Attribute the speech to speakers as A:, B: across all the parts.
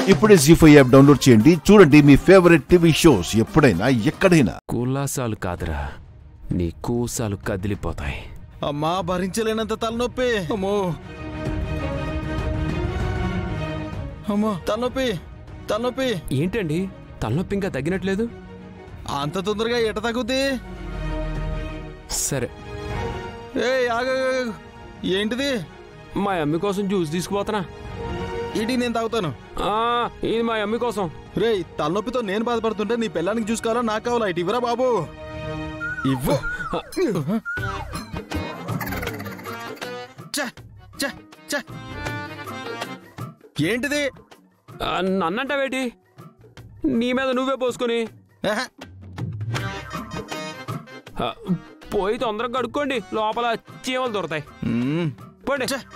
A: ఇప్పుడే G five app download చేయండి చూడండి మీ ఫేవరెట్ టీవీ షోస్ ఎప్పుడైనా ఎక్కడైనా
B: కులాసాలు కాదురా నీ కూసాలు కదిలిపోతాయి
C: అమ్మా భరించలేనంత తలనొప్పి అమ్మో అమ్మో తలనొప్పి తలనొప్పి
B: ఏంటండి తలనొప్పి ఇంకా తగ్గినట్లేదు
C: అంత తొందరగా ఎట తగ్గుద్ది
B: సరే
C: ఏ ఆగ ఏంటిది
B: మా అమ్మి కోసం జ్యూస్ తీసుకుపోతున్నా
C: ఇటీ నేను తాగుతాను
B: ఆ, ఇది మా అమ్మి కోసం
C: రేయ్ తలనొప్పితో నేను బాధపడుతుంటే నీ పిల్లానికి చూసుకోవాలా నాకు కావాలా ఇటు ఇవ్వరా బాబు ఇవ్వు చ్చ, చ్చ, చ్చ. ఏంటిది
B: ఆ, నన్నంటావేటి నీ మీద నువ్వే పోసుకొని
C: ఆహా,
B: ఆ, పోయి తొందరగా కడుక్కోండి లోపల చీమలు దొరుకుతాయి
C: మ్మ్.
B: పోండి
C: చ్చ.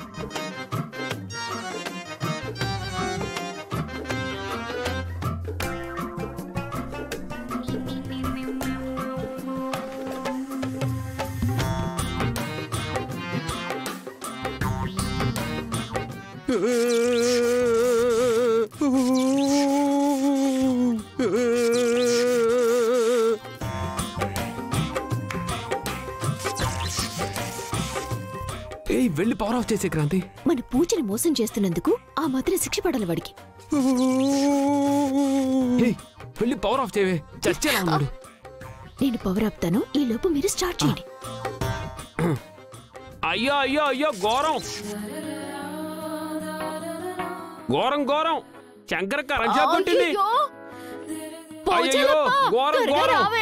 B: ఏయ్ వెళ్ళి పవర్ ఆఫ్ చేసే క్రాంతి
D: మన పూజని మోసం చేస్తున్నందుకు ఆ మాత్రం శిక్ష పడాలి వాడికి
B: ఏయ్ వెళ్ళి పవర్ ఆఫ్ చేయవే చచ్చేలా ఉన్నాడు
D: నేను పవర్ ఆపుతాను ఈ లోపు మీరు స్టార్ట్ చేయండి
B: అయ్యో అయ్యో అయ్యో ఘోరం ఘోరం ఘోరం శంకర కరెంట్ షాక్ కొట్టింది
D: అయ్యయ్యో!
B: అయ్యయ్యో,
D: పోచలప్ప!
B: ఘోరం,
D: త్వరగా
B: ఘోరం.
D: రావే!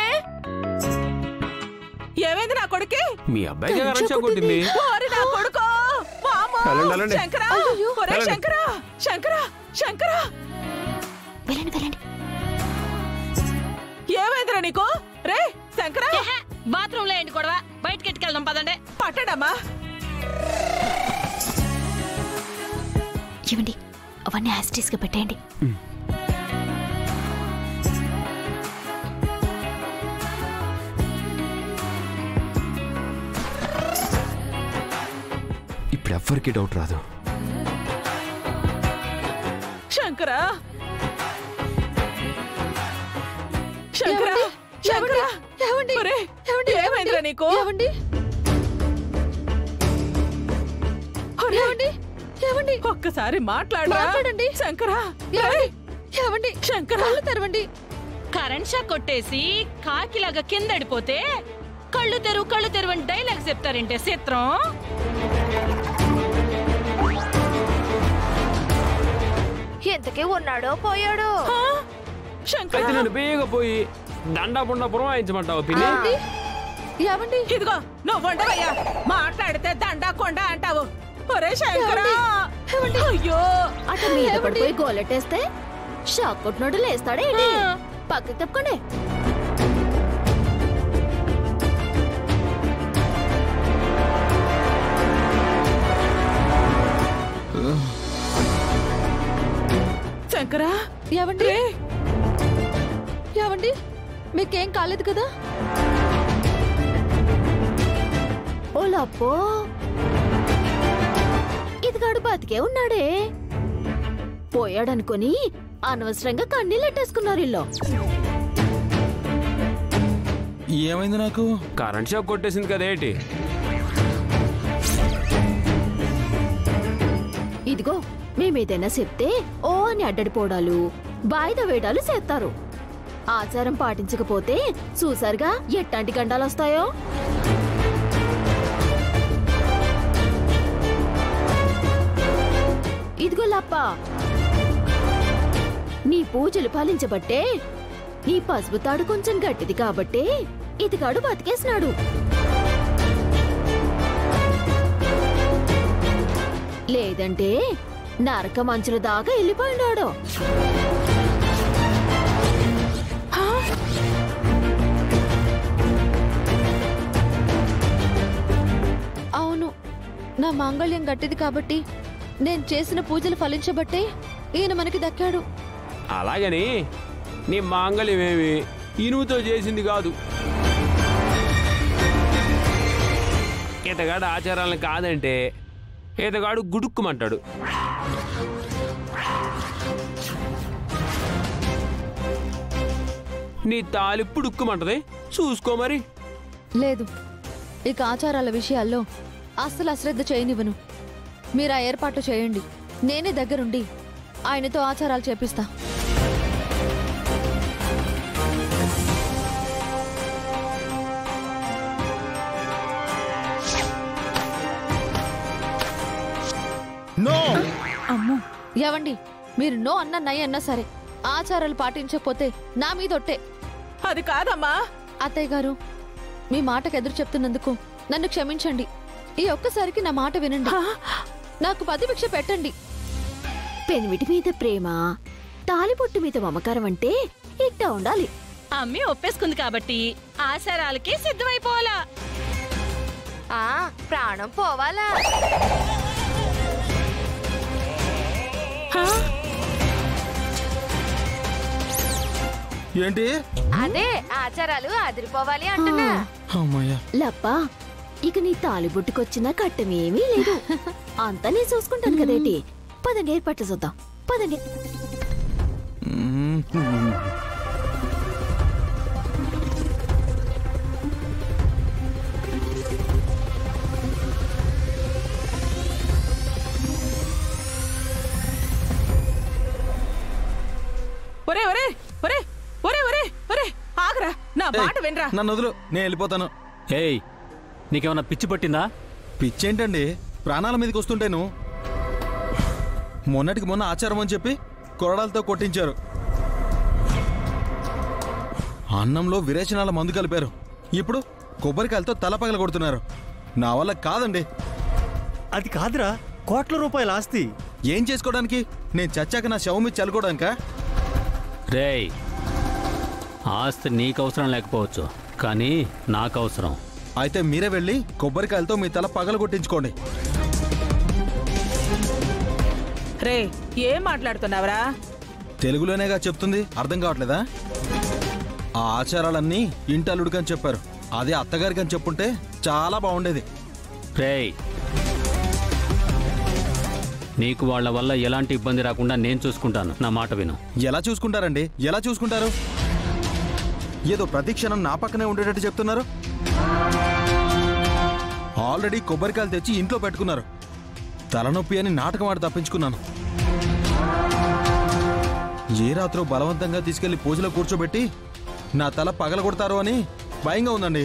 E: ఏమైంది నా కొడుకి
B: మీ అబ్బాయికి కరెంట్ షాక్ కొట్టింది
E: ఓరి నా కొడుకో వామ్మో!
B: వెళ్ళండి, వెళ్ళండి.
E: శంకరా
D: అయ్యయ్యో.
E: ఒరే
B: వెళ్ళండి.
E: శంకరా శంకరా శంకరా
D: వెళ్ళండి వెళ్ళండి
E: ఏమైందిరా నీకు రే శంకరా
F: బాత్రూమ్ లో ఏంటి గొడవ బయటకి ఎట్టుకెళ్దాం పదండి
E: పట్టడమ్మా
D: ఇవ్వండి అవన్నీ యాస్టీస్ గా పెట్టేయండి
B: ఇప్పుడు ఎవ్వరికి డౌట్ రాదు
E: శంకరా శంకరా శంకరా ఒరే, ఏమైందిరా నీకు ఒరే, ఒక్కసారి మాట్లాడరా
D: మాట్లాడండి.
E: శంకరా ఒరే, శంకరా
D: తెరవండి
F: కరెంట్ షాక్ కొట్టేసి కాకిలాగా కిందడిపోతే కళ్ళు తెరువు కళ్ళు తెరువు అని డైలాగ్ చెప్తారేంటే చిత్రం
D: ఎంతకే ఉన్నాడో పోయాడో
E: ఆ? శంకరా
B: అయితే నేను బేగ పోయి దండా పుండా పురమాయించమంటావు పిన్ని
D: ఏమండి
E: ఇదిగో నువ్వు ఉండవయ్యా మాట్లాడితే దండా కొండ అంటావు ఒరే శంకరా అయ్యో
D: అట మీద పడిపోయి గోలెట్టేస్తే షాక్ కొట్టినోడు లేస్తాడే ఏంటి పక్కకి తప్పుకోండి
E: శంకరా
D: ఏమండి
E: రే
D: ఏమండి మీకేం కాలేదు కదా ఓలప్పో ఇదిగాడు బతికే ఉన్నాడే పోయాడనుకొని అనవసరంగా కన్నీళ్ళెట్టేసుకున్నారు ఇల్లు
C: ఏమైంది నాకు
B: కరెంట్ షాక్ కొట్టేసింది కదా ఏంటి
D: ఇదిగో మేమేదైనా చెప్తే ఓ అని అడ్డడిపోవడాలు బాయిద వేయడాలు చేస్తారు ఆచారం పాటించకపోతే చూసారుగా ఎట్టాంటి గండాలు వస్తాయో ఇదిగో లప్ప నీ పూజలు ఫలించబట్టే నీ పసుపు తాడు కొంచెం గట్టిది కాబట్టే ఇదిగాడు బతికేసినాడు లేదంటే నరక మంచుల దాకా వెళ్ళిపోయినాడు
G: అవును నా మాంగళ్యం గట్టిది కాబట్టి నేను చేసిన పూజలు ఫలించబట్టే ఈయన మనకి దక్కాడు
B: అలాగని నీ మాంగళ్యమేమి ఇనుముతో చేసింది కాదు ఇతగాడు ఆచారాలను కాదంటే ఇతగాడు గుడుక్కుమంటాడు నీ తాలిప్పుడు ఉక్కుమంటది చూసుకో మరి
G: లేదు ఇక ఆచారాల విషయాల్లో అస్సలు అశ్రద్ధ చేయనివ్వను మీరు ఆ ఏర్పాట్లు చేయండి నేనే దగ్గరుండి ఆయనతో ఆచారాలు చేపిస్తా
C: నో
G: ఏవండి మీరు నో అన్న నై అన్నా సరే ఆచారాలు పాటించకపోతే నా మీద ఒట్టే
E: అది కాదమ్మా
G: అత్తయ్య గారు మీ మాటకు ఎదురు చెప్తున్నందుకు నన్ను క్షమించండి ఈ ఒక్కసారికి నా మాట వినండి నాకు పది భిక్ష పెట్టండి
D: పెనిమిటి మీద ప్రేమ తాలిబొట్టు మీద మమకారం అంటే ఇట్టా ఉండాలి
F: అమ్మి ఒప్పేసుకుంది కాబట్టి ఆచారాలకి సిద్ధమైపోవాలా
H: ఆ ప్రాణం పోవాలా
C: ఏంటి
H: అదే ఆచారాలు అదిరిపోవాలి అంటున్నా
C: అమ్మయ్యా
D: లప్ప ఇక నీ తాలిబొట్టుకొచ్చిన కట్టమేమీ లేదు అంతా నేను చూసుకుంటాను కదేంటి పదండి ఏర్పాట్లు చూద్దాం పదండి
C: మ్మ్.
E: ఒరే ఒరే ఒరే ఒరే ఒరే ఒరే ఆగరా నా మాట వినరా
C: నన్ను వదులు నేను వెళ్ళిపోతాను
I: ఏయ్ నీకేమన్నా పిచ్చి పట్టిందా
C: పిచ్చేంటండి ప్రాణాల మీదకి వస్తుంటేను మొన్నటికి మొన్న ఆచారం అని చెప్పి కొరడాలతో కొట్టించారు అన్నంలో విరేచనాల మందు కలిపారు ఇప్పుడు కొబ్బరికాయలతో తల పగల కొడుతున్నారు నా వల్ల కాదండి
J: అది కాదురా కోట్ల రూపాయల ఆస్తి
C: ఏం చేసుకోవడానికి నేను చచ్చాక నా శవం మీద చల్లుకోవడానికా
I: రేయ్ ఆస్తి నీకు అవసరం లేకపోవచ్చు కానీ నాకు అవసరం
C: అయితే మీరే వెళ్ళి కొబ్బరికాయలతో మీ తల పగల కొట్టించుకోండి
E: రే ఏం మాట్లాడుతున్నావురా
C: తెలుగులోనేగా చెప్తుంది అర్థం కావట్లేదా ఆ ఆచారాలన్నీ ఇంటి అల్లుడికని చెప్పారు అదే అత్తగారికి అని చెప్పుంటే చాలా బాగుండేది
I: రేయ్ నీకు వాళ్ళ వల్ల ఎలాంటి ఇబ్బంది రాకుండా నేను చూసుకుంటాను నా మాట విను
C: ఎలా చూసుకుంటారండి ఎలా చూసుకుంటారు ఏదో ప్రతి క్షణం నా పక్కనే ఉండేటట్టు చెప్తున్నారు ఆల్రెడీ కొబ్బరికాయలు తెచ్చి ఇంట్లో పెట్టుకున్నారు తలనొప్పి అని నాటకం ఆడి తప్పించుకున్నాను ఏ రాత్రో బలవంతంగా తీసుకెళ్లి పూజలో కూర్చోబెట్టి నా తల పగల కొడతారు అని భయంగా ఉందండి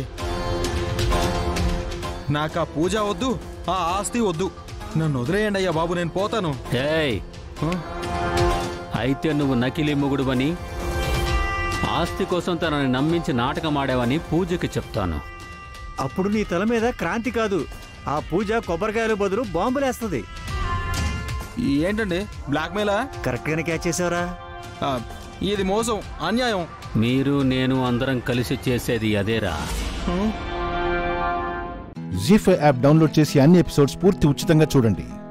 C: నాకు ఆ పూజ వద్దు ఆ ఆస్తి వద్దు నన్ను వదిలేయండి అయ్యా బాబు నేను పోతాను
I: ఏయ్
C: ఆ?
I: అయితే నువ్వు నకిలీ మొగుడువని ఆస్తి కోసం తనని నమ్మించి నాటకం ఆడావని పూజకి చెప్తాను
J: అప్పుడు నీ తల మీద క్రాంతి కాదు ఆ పూజ కొబ్బరికాయల బదులు బాంబులేస్తుంది
C: ఏంటండి బ్లాక్మెయిలా
J: కరెక్ట్గానే క్యాచ్ చేసావరా
C: ఆ, ఇది మోసం అన్యాయం
I: మీరు నేను అందరం కలిసి చేసేది అదేరా
A: జీ ఫైవ్ యాప్ డౌన్లోడ్ చేసి అన్ని ఎపిసోడ్స్ పూర్తి ఉచితంగా చూడండి